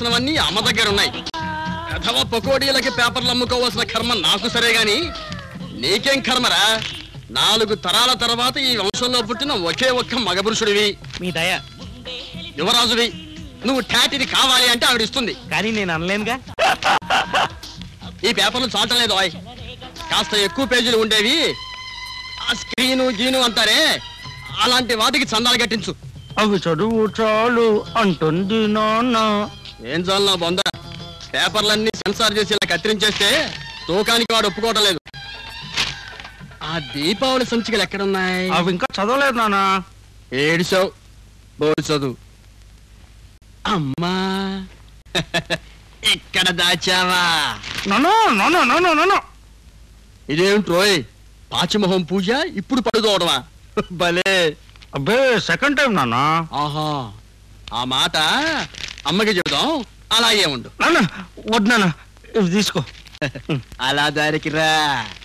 కావలసినవన్నీ అమ్మ దగ్గర ఉన్నాయి కథవ పకోడీలకి పేపర్లు అమ్ముకోవాల్సిన కర్మ నాకు సరే గాని నీకేం కర్మరా నాలుగు తరాల తర్వాత ఈ వంశంలో పుట్టిన ఒకే ఒక్క మగపురుషుడివి మీ దయ యువరాజువి నువ్వు ఠాటిది కావాలి అంటే ఆవిడ ఇస్తుంది కానీ నేను అనలేనుగా ఈ పేపర్లు చాలటం లేదు ఓయ్ కాస్త ఎక్కువ పేజీలు ఉండేవి ఆ స్క్రీను గీను అంటారే అలాంటి వాటికి చందాలు కట్టించు అవి చదువు చాలు అంటుంది నాన్న ఏం చాలు నా బొంద పేపర్లన్నీ సెన్సార్ చేసి ఇలా కత్తిరించేస్తే తూకానికి వాడు ఒప్పుకోవటం లేదు ఆ దీపావళి సంచికలు ఎక్కడున్నాయి అవి ఇంకా చదవలేదు నాన్న ఏడిసావు బోడు చదువు అమ్మా ఎక్కడ దాచావా నాన్న నాన్న నాన్న నాన్న ఇదేమిట్రోయ్ పాచిమొహం పూజ ఇప్పుడు పడుకోవడమా భలే అబ్బే సెకండ్ టైం నాన్న ఆహా ఆ మాట అమ్మకి చెబుదాం అలాగే ఉండు నాన్న వద్దు నాన్న ఇవి తీసుకో అలా దారికి రా